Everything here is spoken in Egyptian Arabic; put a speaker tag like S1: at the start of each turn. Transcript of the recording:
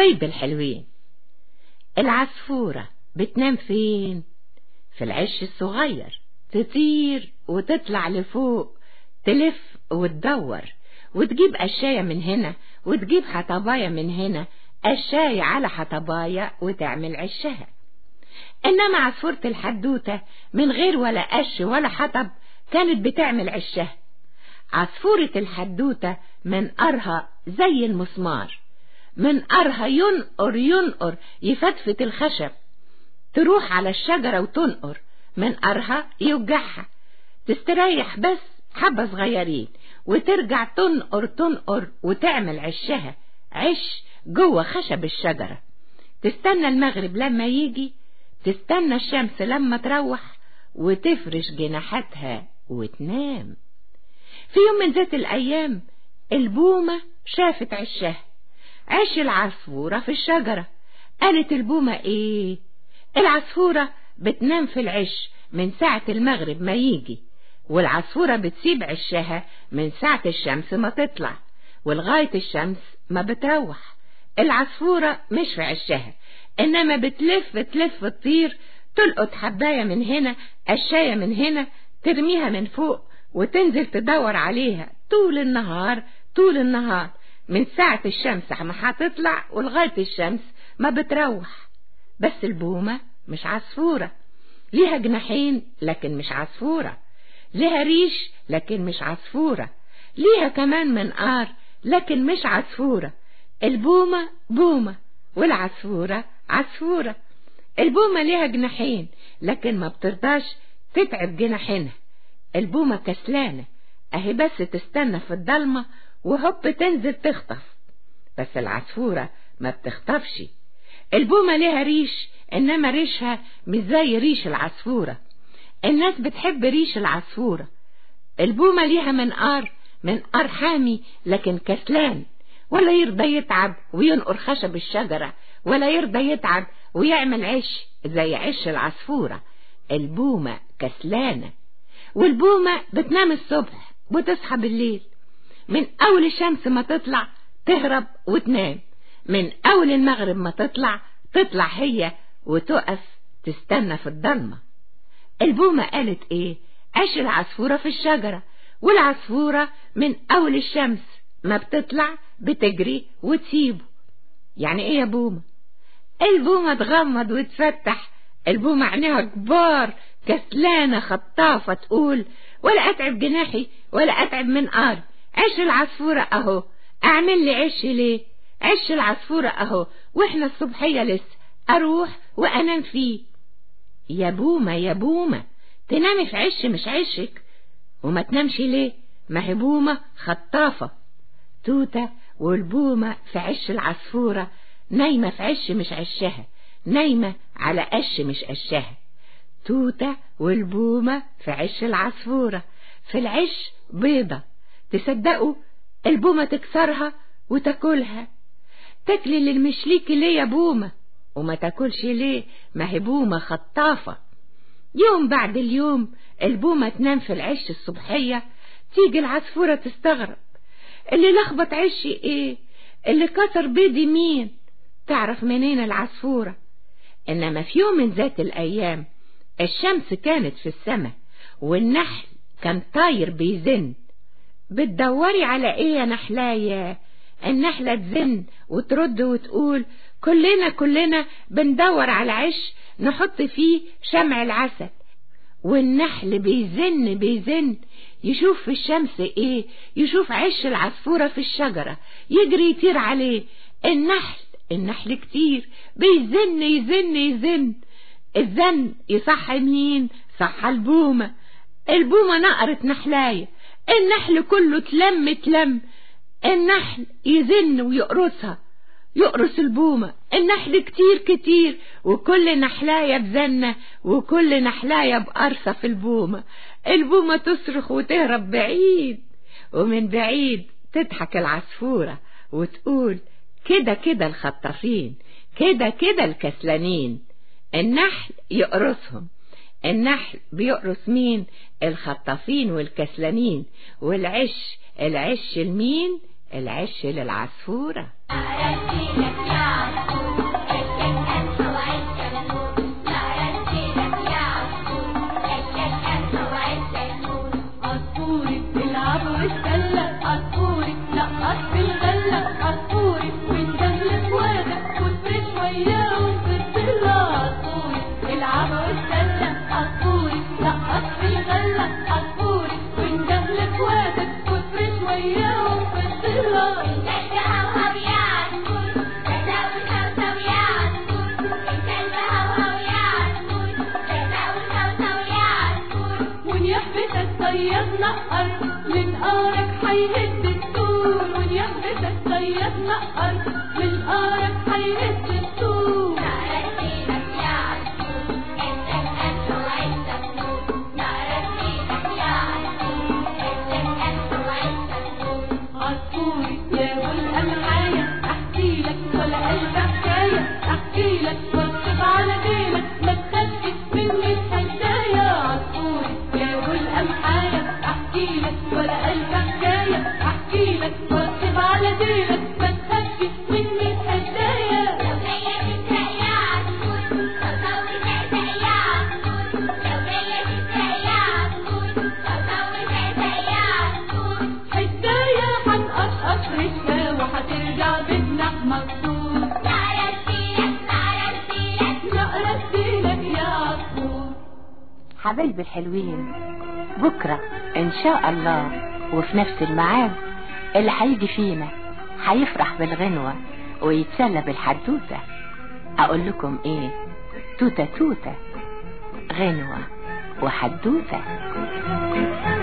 S1: حبايبي الحلوين العصفورة بتنام فين في العش الصغير تطير وتطلع لفوق تلف وتدور وتجيب قشاية من هنا وتجيب حطباية من هنا قشاية على حطباية وتعمل عشها إنما عصفورة الحدوتة من غير ولا قش ولا حطب كانت بتعمل عشها عصفورة الحدوتة منقرها زي المسمار منقرها ينقر ينقر يفتفت الخشب تروح على الشجرة وتنقر منقرها يوجعها تستريح بس حبة صغيرين وترجع تنقر تنقر وتعمل عشها عش جوه خشب الشجرة تستنى المغرب لما يجي تستنى الشمس لما تروح وتفرش جناحاتها وتنام في يوم من ذات الأيام البومة شافت عشها عش العصفورة في الشجرة قالت البومة ايه العصفورة بتنام في العش من ساعة المغرب ما يجي والعصفورة بتسيب عشها من ساعة الشمس ما تطلع ولغاية الشمس ما بتروح العصفورة مش في عشها إنما بتلف تلف تطير تلقط حباية من هنا قشاية من هنا ترميها من فوق وتنزل تدور عليها طول النهار طول النهار من ساعة الشمس ما هتطلع ولغاية الشمس ما بتروح بس البومة مش عصفورة ليها جناحين لكن مش عصفورة ليها ريش لكن مش عصفورة ليها كمان منقار لكن مش عصفورة البومة بومة والعصفورة عصفورة البومة ليها جناحين لكن ما بترضاش تتعب جناحينها البومة كسلانة اهي بس تستنى في الضلمة وهوب تنزل تخطف بس العصفورة ما بتخطفش البومة ليها ريش انما ريشها مش زي ريش العصفورة الناس بتحب ريش العصفورة البومة ليها منقار منقار حامي لكن كسلان ولا يرضى يتعب وينقر خشب الشجرة ولا يرضى يتعب ويعمل عش زي عش العصفورة البومة كسلانة والبومة بتنام الصبح وتصحى بالليل من أول الشمس ما تطلع تهرب وتنام من أول المغرب ما تطلع تطلع هي وتقف تستنى في الضلمة البومة قالت ايه عش العصفورة في الشجرة والعصفورة من أول الشمس ما بتطلع بتجري وتسيبه يعني ايه يا بومة البومة تغمض وتفتح البومة عينيها كبار كسلانة خطافة تقول ولا أتعب جناحي ولا أتعب منقار عش العصفورة أهو أعمل لي عش ليه عش العصفورة أهو وإحنا الصبحية لسه أروح وأنام فيه يا بومة يا بومة تنامي في عش مش عشك وما تنامش ليه ما هي بومة خطافة توتة والبومة في عش العصفورة نايمة في عش مش عشها نايمة على قش مش قشها توتة والبومة في عش العصفورة في العش بيضة تصدقوا البومة تكسرها وتاكلها تاكلي للمشليكي ليه يا بومة وما تاكلش ليه ما هي بومة خطافة يوم بعد اليوم البومة تنام في العش الصبحية تيجي العصفورة تستغرب اللي لخبط عشي ايه اللي كسر بيضي مين تعرف منين العصفورة انما في يوم من ذات الايام الشمس كانت في السماء والنحل كان طاير بيزن بتدوري على ايه يا نحلاية النحلة تزن وترد وتقول كلنا كلنا بندور على عش نحط فيه شمع العسل والنحل بيزن بيزن يشوف في الشمس ايه يشوف عش العصفورة في الشجرة يجري يطير عليه النحل النحل كتير بيزن يزن يزن الزن يصحى مين صحى البومة البومة نقرت نحلاية النحل كله تلم تلم النحل يزن ويقرصها يقرص البومة النحل كتير كتير وكل نحلاية بزنة وكل نحلاية بقرصة في البومة البومة تصرخ وتهرب بعيد ومن بعيد تضحك العصفورة وتقول كده كده الخطافين كده كده الكسلانين النحل يقرصهم النحل بيقرص مين الخطافين والكسلانين والعش العش المين العش للعصفورة
S2: عصفوري العب واتسلى عصفوري نقص في الغلة عصفوري وندهلك وادك وتفرش شوية وتفصل عصفوري العب واتسلى عصفوري نقص في الغلة عصفوري وندهلك وادك وتفرش شوية وتفصل ونيحبس الصياد نقر لنقارك حيهد السور ونيحبس الصياد نقر لنقارك حيهد السور عصفوري يا والقمحاية احكي لك ولا قلب حكاية احكي لك واكتب على ديلك ما تخافش مني الحكاية عصفوري يا والقمحاية احكي لك ولا قلب حكاية احكي لك واكتب على ديلك ما تخافش مني الحكاية حكاية هنقصقص رجلة وهترجع بجناح مكسور نقرا لك يا عصفور
S1: حبايبي الحلوين بكرة إن شاء الله وفي نفس الميعاد اللي هيجي فينا هيفرح بالغنوة ويتسلى بالحدوتة أقول لكم إيه توتة توتة غنوة وحدوتة